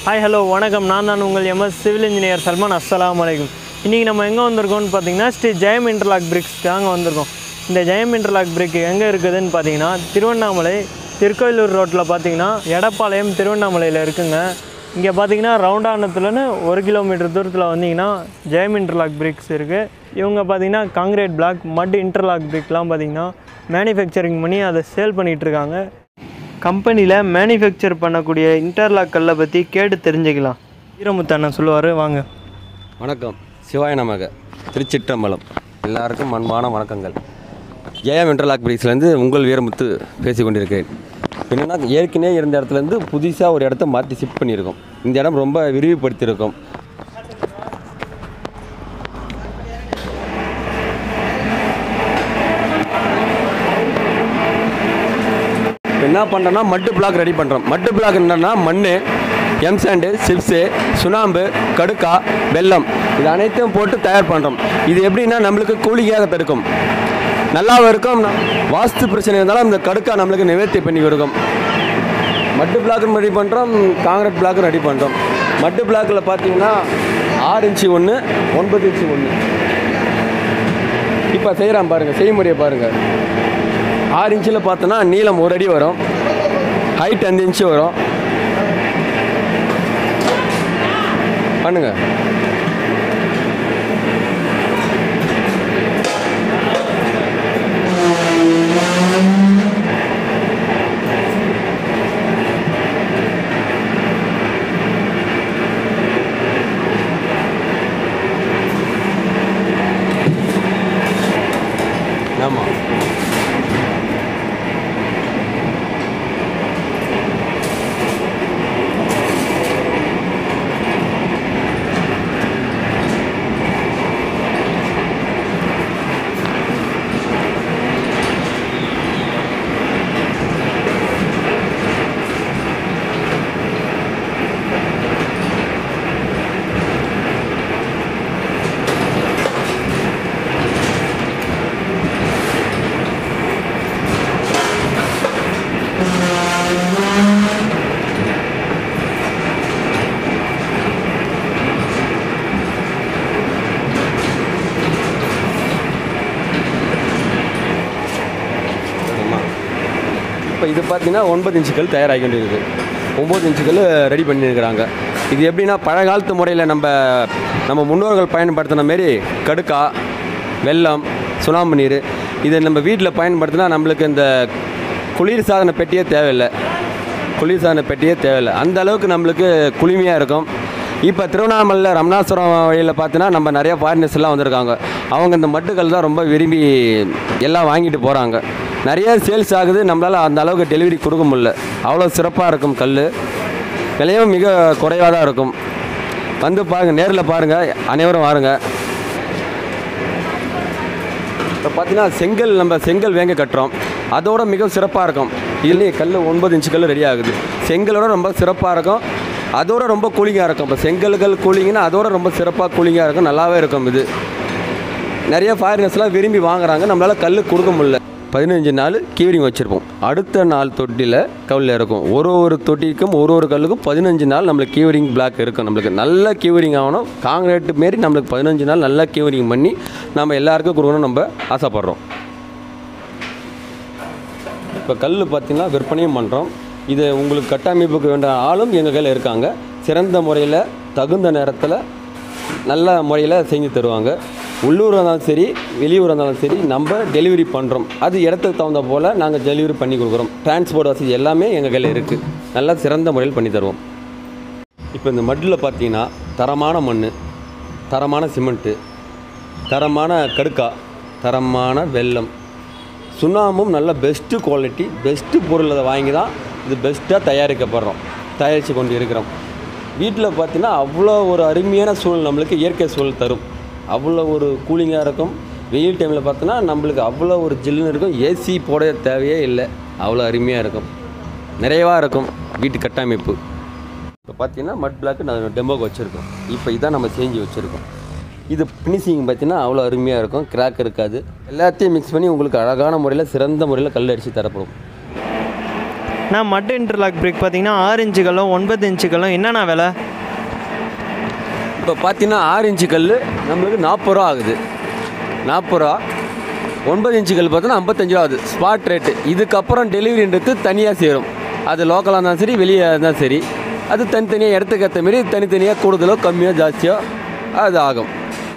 hi hello வணக்கம் நான் தான் உங்கள் எம்எஸ் சிவில் இன்ஜினியர் சல்மான் அஸ்ஸலாமு அலைக்கும் இன்றைக்கி நம்ம எங்கே வந்திருக்கோம்னு பார்த்தீங்கன்னா ஸ்ரீ ஜெயம் இன்டர்லாக் பிரிக்ஸ்க்காக வந்திருக்கோம் இந்த ஜெயம் இன்டர்லாக் பிரிக் எங்கே இருக்குதுன்னு பார்த்தீங்கன்னா திருவண்ணாமலை திருக்கோயிலூர் ரோட்டில் பார்த்தீங்கன்னா எடப்பாளையம் திருவண்ணாமலையில் இருக்குங்க இங்கே பார்த்தீங்கன்னா ரவுண்டானத்துலன்னு ஒரு கிலோமீட்டர் தூரத்தில் வந்தீங்கன்னா ஜெயம் இன்டர்லாக் பிரிக்ஸ் இருக்குது இவங்க பார்த்தீங்கன்னா காங்கிரீட் பிளாக் மட் இன்டர்லாக் பிரிக்லாம் பார்த்தீங்கன்னா மேனுஃபேக்சரிங் பண்ணி அதை சேல் பண்ணிகிட்ருக்காங்க கம்பெனியில் மேனுஃபேக்சர் பண்ணக்கூடிய இன்டர்லாக் கல்லை பற்றி கேட்டு தெரிஞ்சுக்கலாம் வீரமுத்து அண்ணன் சொல்லுவார் வாங்க வணக்கம் சிவாய நமக திருச்சிற்றம்பலம் எல்லாருக்கும் அன்பான வணக்கங்கள் ஜெயம் இன்டர்லாக் பிரிக்ஸ்லேருந்து உங்கள் வீரமுத்து பேசி கொண்டிருக்கிறேன் என்னென்னா ஏற்கனவே இருந்த இடத்துலேருந்து புதுசாக ஒரு இடத்த மாற்றி ஷிஃப்ட் பண்ணியிருக்கோம் இந்த இடம் ரொம்ப விரிவுபடுத்தியிருக்கோம் இப்ப என்ன பண்ணுறோன்னா மட்டு பிளாக் ரெடி பண்ணுறோம் மட்டு பிளாக் என்னன்னா மண் எம் சாண்டு சிப்ஸு சுண்ணாம்பு கடுக்கா வெல்லம் இது அனைத்தையும் போட்டு தயார் பண்ணுறோம் இது எப்படின்னா நம்மளுக்கு கூலிங்காக இருக்கும் நல்லாவும் இருக்கும் ந- வாஸ்து பிரச்சனை இருந்தாலும் இந்த கடுக்கா நம்மளுக்கு நிவர்த்தி பண்ணி கொடுக்கும் மட்டு பிளாக்கும் ரெடி பண்ணுறோம் காங்கிரீட் பிளாக்கும் ரெடி பண்ணுறோம் மட்டு பிளாக்கில் பார்த்தீங்கன்னா ஆறு இன்ச்சு ஒன்று ஒன்பது இன்ச்சு ஒன்று இப்போ செய்கிறான் பாருங்கள் செய்முறையை பாருங்கள் ஆறு இன்ச்சில் பார்த்தோன்னா நீளம் ஒரு அடி வரும் ஹைட் அஞ்சு இன்ச்சு வரும் பண்ணுங்க ஆமாம் இப்போ இது பார்த்தீங்கன்னா ஒன்பது இன்ச்சுகள் தயாராகி கொண்டிருக்கு ஒம்பது இன்ச்சுகள் ரெடி பண்ணியிருக்கிறாங்க இது எப்படின்னா பழங்காலத்து முறையில் நம்ம நம்ம முன்னோர்கள் பயன்படுத்தின மாரி கடுக்கா வெல்லம் சுண்ணாம்பு நீர் இதை நம்ம வீட்டில் பயன்படுத்தினா நம்மளுக்கு இந்த குளிர் சாதன பெட்டியே தேவையில்லை குளிர் சாதன பெட்டியே தேவையில்லை அந்த அளவுக்கு நம்மளுக்கு குளுமையாக இருக்கும் இப்போ திருவண்ணாமலையில் ரமணாசுரம் வழியில் பார்த்தீங்கன்னா நம்ம நிறைய ஃபாரினர்ஸ் எல்லாம் வந்திருக்காங்க அவங்க இந்த மட்டுக்கள் தான் ரொம்ப விரும்பி எல்லாம் வாங்கிட்டு போகிறாங்க நிறைய சேல்ஸ் ஆகுது நம்மளால் அந்த அளவுக்கு டெலிவரி கொடுக்க முடியல அவ்வளோ சிறப்பாக இருக்கும் கல் விலையும் மிக குறைவாக தான் இருக்கும் வந்து பாருங்கள் நேரில் பாருங்கள் அனைவரும் வாருங்க இப்போ பார்த்தீங்கன்னா செங்கல் நம்ம செங்கல் வேங்க கட்டுறோம் அதோட மிக சிறப்பாக இருக்கும் இதுலேயே கல் ஒன்பது இன்ச்சு கல் ரெடி ஆகுது செங்கலோட ரொம்ப சிறப்பாக இருக்கும் அதோட ரொம்ப கூலிங்காக இருக்கும் இப்போ செங்கல்கள் கூலிங்னா அதோட ரொம்ப சிறப்பாக கூலிங்காக இருக்கும் நல்லாவே இருக்கும் இது நிறைய ஃபாரினர்ஸ்லாம் விரும்பி வாங்குறாங்க நம்மளால் கல் கொடுக்க முடியல பதினஞ்சு நாள் கீவரிங் வச்சுருப்போம் அடுத்த நாள் தொட்டியில் கல்லில் இருக்கும் ஒரு ஒரு தொட்டிக்கும் ஒரு ஒரு கல்லுக்கும் பதினஞ்சு நாள் நம்மளுக்கு கீவரிங் பிளாக் இருக்கும் நம்மளுக்கு நல்ல கீவரிங் ஆகணும் காங்கிரீட் மாரி நம்மளுக்கு பதினஞ்சு நாள் நல்லா கீவரிங் பண்ணி நம்ம எல்லாருக்கும் கொடுக்கணும் நம்ம ஆசைப்பட்றோம் இப்போ கல் பார்த்திங்கன்னா விற்பனையும் பண்ணுறோம் இது உங்களுக்கு கட்டமைப்புக்கு வேண்டிய ஆளும் எங்கள் கையில் இருக்காங்க சிறந்த முறையில் தகுந்த நேரத்தில் நல்ல முறையில் செஞ்சு தருவாங்க உள்ளூர் இருந்தாலும் சரி வெளியூர் இருந்தாலும் சரி நம்ம டெலிவரி பண்ணுறோம் அது இடத்துக்கு தகுந்த போல் நாங்கள் டெலிவரி பண்ணி கொடுக்குறோம் டிரான்ஸ்போர்ட் வசதி எல்லாமே எங்கள் கையில் இருக்குது நல்லா சிறந்த முறையில் பண்ணி தருவோம் இப்போ இந்த மட்டில் பார்த்தீங்கன்னா தரமான மண் தரமான சிமெண்ட்டு தரமான கடுக்கா தரமான வெல்லம் சுண்ணாம்பும் நல்ல பெஸ்ட்டு குவாலிட்டி பெஸ்ட்டு பொருள் அதை வாங்கி தான் இது பெஸ்ட்டாக தயாரிக்கப்படுறோம் தயாரித்து கொண்டு இருக்கிறோம் வீட்டில் பார்த்தீங்கன்னா அவ்வளோ ஒரு அருமையான சூழல் நம்மளுக்கு இயற்கை சூழல் தரும் அவ்வளோ ஒரு கூலிங்காக இருக்கும் வெயில் டைமில் பார்த்தோன்னா நம்மளுக்கு அவ்வளோ ஒரு ஜில்லுன்னு இருக்கும் ஏசி போட தேவையே இல்லை அவ்வளோ அருமையாக இருக்கும் நிறைவாக இருக்கும் வீட்டு கட்டமைப்பு இப்போ பார்த்தீங்கன்னா மட் பிளாக் நான் டெமோக்கு வச்சுருக்கோம் இப்போ இதான் நம்ம செஞ்சு வச்சுருக்கோம் இது ஃபினிஷிங் பார்த்தீங்கன்னா அவ்வளோ அருமையாக இருக்கும் கிராக் இருக்காது எல்லாத்தையும் மிக்ஸ் பண்ணி உங்களுக்கு அழகான முறையில் சிறந்த முறையில் கல் அடித்து தரப்படும் நான் மட்டு இன்டர்லாக் பிரிக் பார்த்தீங்கன்னா ஆறு இன்ச்சுகளும் ஒன்பது இன்ச்சுகளும் என்னென்ன விலை இப்போ பார்த்தீங்கன்னா ஆறு இன்ச்சு கல் நம்மளுக்கு நாற்பது ரூபா ஆகுது நாற்பது ரூபா ஒன்பது இன்ச்சு கல் பார்த்தோன்னா ஐம்பத்தஞ்சு ரூபா ஆகுது ஸ்பாட் ரேட்டு இதுக்கப்புறம் டெலிவரின்றது தனியாக சேரும் அது லோக்கலாக இருந்தாலும் சரி வெளியே இருந்தாலும் சரி அது தனித்தனியாக இடத்துக்கு ஏற்ற மாரி தனித்தனியாக கூடுதலோ கம்மியோ ஜாஸ்தியோ அது ஆகும்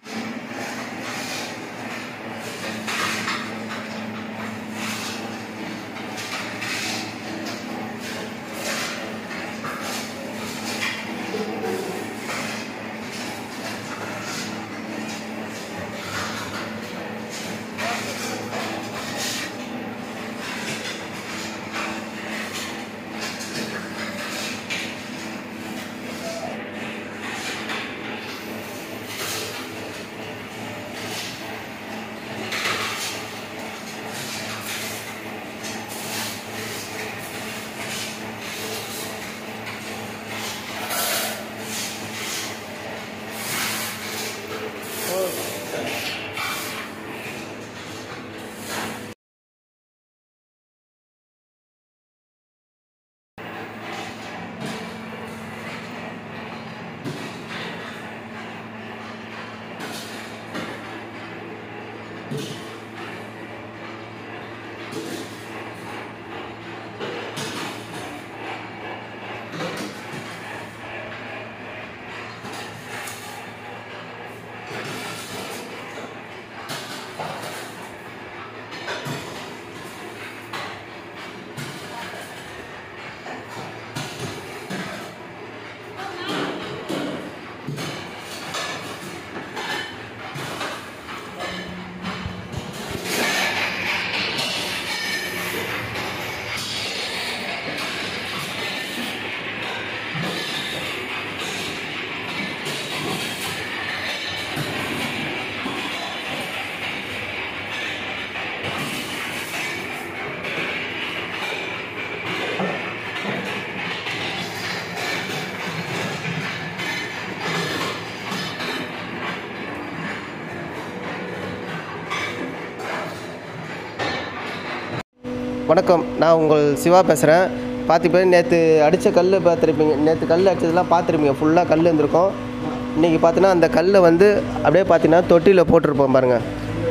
வணக்கம் நான் உங்கள் சிவா பேசுகிறேன் பார்த்திப்ப நேற்று அடித்த கல் பார்த்துருப்பீங்க நேற்று கல் அடித்ததெல்லாம் பார்த்துருப்பீங்க ஃபுல்லாக கல் இருந்திருக்கும் இன்றைக்கி பார்த்தீங்கன்னா அந்த கல்லை வந்து அப்படியே பார்த்தீங்கன்னா தொட்டியில் போட்டிருப்போம் பாருங்கள்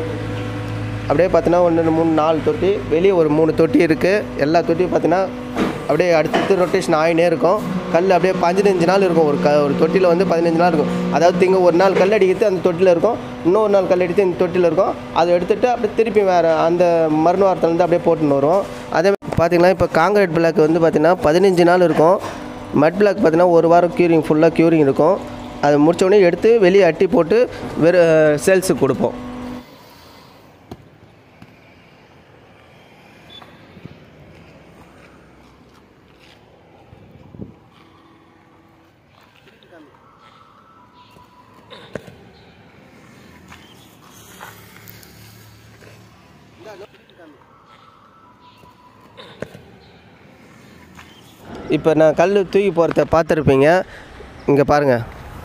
அப்படியே பார்த்தீங்கன்னா ஒன்று மூணு நாலு தொட்டி வெளியே ஒரு மூணு தொட்டி இருக்குது எல்லா தொட்டியும் பார்த்தீங்கன்னா அப்படியே அடுத்தடுத்து ரொட்டேஷன் ஆகினே இருக்கும் கல் அப்படியே பதினஞ்சு நாள் இருக்கும் ஒரு க ஒரு தொட்டியில் வந்து பதினஞ்சு நாள் இருக்கும் அதாவது திங்க ஒரு நாள் கல் அடிக்கிறது அந்த தொட்டியில் இருக்கும் இன்னொரு நாள் கல் அடித்து இந்த தொட்டியில் இருக்கும் அதை எடுத்துகிட்டு அப்படியே திருப்பி வேறு அந்த மறுநாரத்துலேருந்து அப்படியே போட்டுன்னு வருவோம் அதே பார்த்தீங்கன்னா இப்போ காங்கிரீட் பிளாக் வந்து பார்த்திங்கன்னா பதினஞ்சு நாள் இருக்கும் மட் பிளாக் பார்த்தீங்கன்னா ஒரு வாரம் க்யூரிங் ஃபுல்லாக க்யூரிங் இருக்கும் அதை முடிச்ச உடனே எடுத்து வெளியே அட்டி போட்டு வெறும் சேல்ஸுக்கு கொடுப்போம் இப்போ நான் கல் தூக்கி போகிறத பார்த்துருப்பீங்க இங்கே பாருங்கள்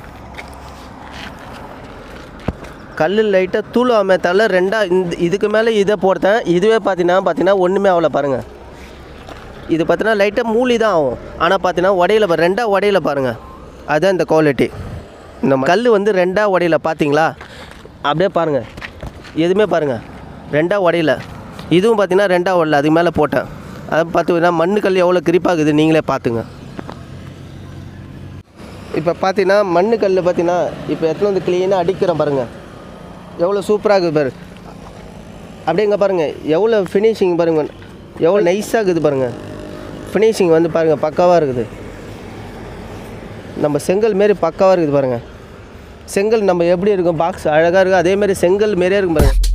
கல் லைட்டாக தூளாமே தள்ள ரெண்டாக இந்த இதுக்கு மேலே இதை போடுறேன் இதுவே பார்த்தீங்கன்னா பார்த்தீங்கன்னா ஒன்றுமே ஆகல பாருங்கள் இது பார்த்தீங்கன்னா லைட்டாக மூலி தான் ஆகும் ஆனால் பார்த்தீங்கன்னா உடையில பாரு ரெண்டாக உடையில பாருங்கள் அதுதான் இந்த குவாலிட்டி இந்த கல் வந்து ரெண்டாக உடையில பார்த்தீங்களா அப்படியே பாருங்கள் எதுவுமே பாருங்கள் ரெண்டாக உடையில இதுவும் பார்த்தீங்கன்னா ரெண்டாக உடல அதுக்கு மேலே போட்டேன் அதை பார்த்தீங்கன்னா மண்ணு கல் எவ்வளோ கிரிப்பாகுது நீங்களே பார்த்துங்க இப்போ பார்த்தீங்கன்னா மண்ணு கல் பார்த்தீங்கன்னா இப்போ எத்தனை வந்து க்ளீனாக அடிக்கிறோம் பாருங்கள் எவ்வளோ சூப்பராக இருக்குது பாரு அப்படியே இங்கே பாருங்கள் எவ்வளோ ஃபினிஷிங் பாருங்கள் எவ்வளோ நைஸாக இருக்குது பாருங்கள் ஃபினிஷிங் வந்து பாருங்கள் பக்காவாக இருக்குது நம்ம செங்கல் மாரி பக்காவாக இருக்குது பாருங்கள் செங்கல் நம்ம எப்படி இருக்கும் பாக்ஸ் அழகாக இருக்கும் அதே மாதிரி செங்கல் மாரியே இருக்கும் பாருங்கள்